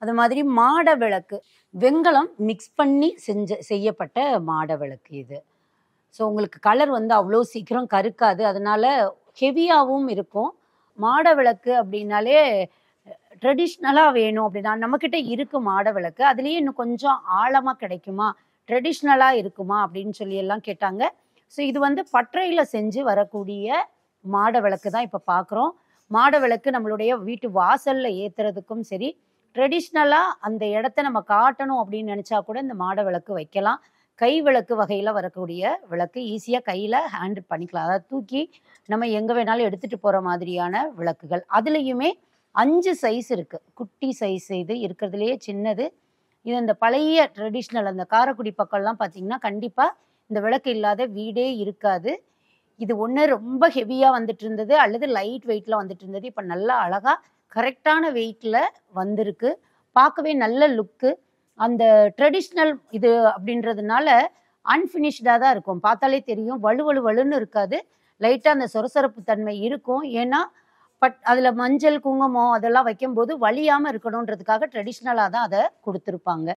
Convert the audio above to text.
அது மாதிரி மாட விளக்கு வெண்கலம் மிக்ஸ் பண்ணி செஞ்ச செய்யப்பட்ட மாட விளக்கு இது ஸோ உங்களுக்கு கலர் வந்து அவ்வளோ சீக்கிரம் கருக்காது அதனால ஹெவியாகவும் இருக்கும் மாட விளக்கு அப்படின்னாலே ட்ரெடிஷ்னலாக வேணும் அப்படின்னா நம்மக்கிட்ட இருக்கு மாட விளக்கு அதுலேயே இன்னும் கொஞ்சம் ஆழமாக கிடைக்குமா ட்ரெடிஷ்னலாக இருக்குமா அப்படின்னு சொல்லி எல்லாம் கேட்டாங்க ஸோ இது வந்து பட்டறையில் செஞ்சு வரக்கூடிய மாட விளக்கு தான் இப்போ பார்க்குறோம் மாட விளக்கு நம்மளுடைய வீட்டு வாசலில் ஏற்றுறதுக்கும் சரி ட்ரெடிஷ்னலாக அந்த இடத்த நம்ம காட்டணும் அப்படின்னு நினச்சா கூட இந்த மாட விளக்கு வைக்கலாம் கை விளக்கு வகையில் வரக்கூடிய விளக்கு ஈஸியாக கையில் ஹேண்டில் பண்ணிக்கலாம் அதாவது தூக்கி நம்ம எங்கே வேணாலும் எடுத்துகிட்டு போகிற மாதிரியான விளக்குகள் அதுலேயுமே அஞ்சு சைஸ் இருக்குது குட்டி சைஸ் இது இருக்கிறதுலையே சின்னது இது இந்த பழைய ட்ரெடிஷ்னல் அந்த காரைக்குடி பக்கம்லாம் பார்த்தீங்கன்னா கண்டிப்பாக இந்த விளக்கு இல்லாத வீடே இருக்காது இது ஒன்று ரொம்ப ஹெவியாக வந்துட்டு இருந்தது அல்லது லைட் வெயிட்டில் வந்துட்டு இருந்தது இப்போ நல்லா அழகாக கரெக்டான வெயிட்டில் வந்திருக்கு பார்க்கவே நல்ல லுக்கு அந்த ட்ரெடிஷ்னல் இது அப்படின்றதுனால அன்ஃபினிஷ்டாக தான் இருக்கும் பார்த்தாலே தெரியும் வலுவலு வலுன்னு இருக்காது லைட்டாக அந்த சொரசொரப்பு தன்மை இருக்கும் ஏன்னா பட் அதில் மஞ்சள் குங்குமம் அதெல்லாம் வைக்கும்போது வலியாமல் இருக்கணுன்றதுக்காக ட்ரெடிஷ்னலாக தான் அதை கொடுத்துருப்பாங்க